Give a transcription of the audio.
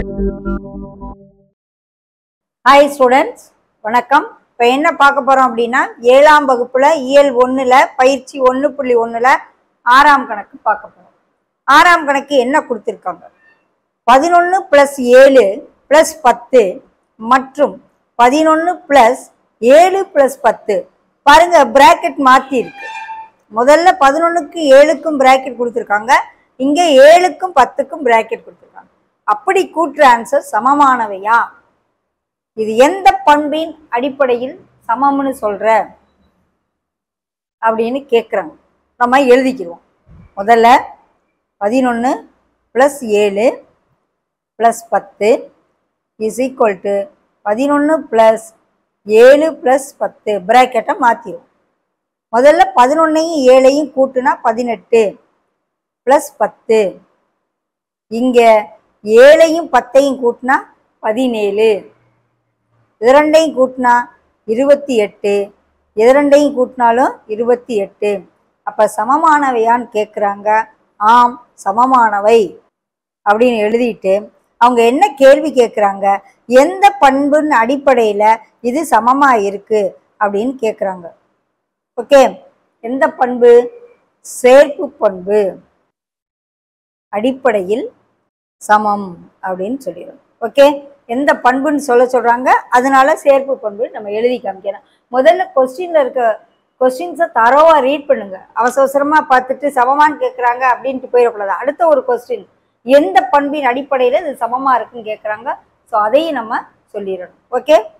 hi students வணக்கம் இப்போ என்ன பார்க்க போகிறோம் அப்படின்னா ஏழாம் வகுப்பில் இயல் ஒன்றில் பயிற்சி ஒன்று புள்ளி ஒன்றில் ஆறாம் கணக்கு பார்க்க போகிறோம் ஆறாம் கணக்கு என்ன கொடுத்துருக்காங்க பதினொன்று ப்ளஸ் ஏழு ப்ளஸ் பத்து மற்றும் பதினொன்று ப்ளஸ் ஏழு ப்ளஸ் பத்து பாருங்க பிராக்கெட் மாற்றி இருக்கு முதல்ல பதினொன்றுக்கு ஏழுக்கும் பிராக்கெட் கொடுத்துருக்காங்க இங்கே ஏழுக்கும் பத்துக்கும் பிராக்கெட் கொடுத்துருக்காங்க அப்படி கூட்டுற ஆன்சர் சமமானவையா இது எந்த பண்பின் அடிப்படையில் சமம்னு சொல்ற அப்படின்னு கேட்குறாங்க நம்ம எழுதிக்கிடுவோம் முதல்ல பதினொன்று ப்ளஸ் ஏழு ப்ளஸ் பத்து இஸ் ஈக்குவல் டு பதினொன்று ப்ளஸ் ஏழு ப்ளஸ் பத்து ப்ராக்கெட்டை மாற்றிடுவோம் முதல்ல பதினொன்னையும் ஏழையும் கூட்டுனா பதினெட்டு ப்ளஸ் பத்து இங்கே ஏழையும் பத்தையும் கூட்டினா பதினேழு இது ரெண்டையும் கூட்டினா இருபத்தி எட்டு இது ரெண்டையும் கூட்டினாலும் இருபத்தி எட்டு அப்போ சமமானவையான்னு கேட்குறாங்க ஆம் சமமானவை அப்படின்னு எழுதிட்டு அவங்க என்ன கேள்வி கேட்குறாங்க எந்த பண்புன்னு அடிப்படையில் இது சமமாக இருக்கு அப்படின்னு கேட்குறாங்க ஓகே எந்த பண்பு சேர்ப்பு பண்பு அடிப்படையில் சமம் அப்படின்னு சொல்லிடும் ஓகே எந்த பண்புன்னு சொல்ல சொல்றாங்க அதனால சேர்ப்பு பண்பு நம்ம எழுதி காமிக்கிறோம் முதல்ல கொஸ்டின்ல இருக்க கொஸ்டின்ஸை தரோவா ரீட் பண்ணுங்க அவசர அவசரமா பார்த்துட்டு சமமான்னு கேட்குறாங்க அப்படின்ட்டு போயிடக்கூடாது அடுத்த ஒரு கொஸ்டின் எந்த பண்பின் அடிப்படையில் இது சமமா இருக்குன்னு கேட்குறாங்க ஸோ அதையும் நம்ம சொல்லிடணும் ஓகே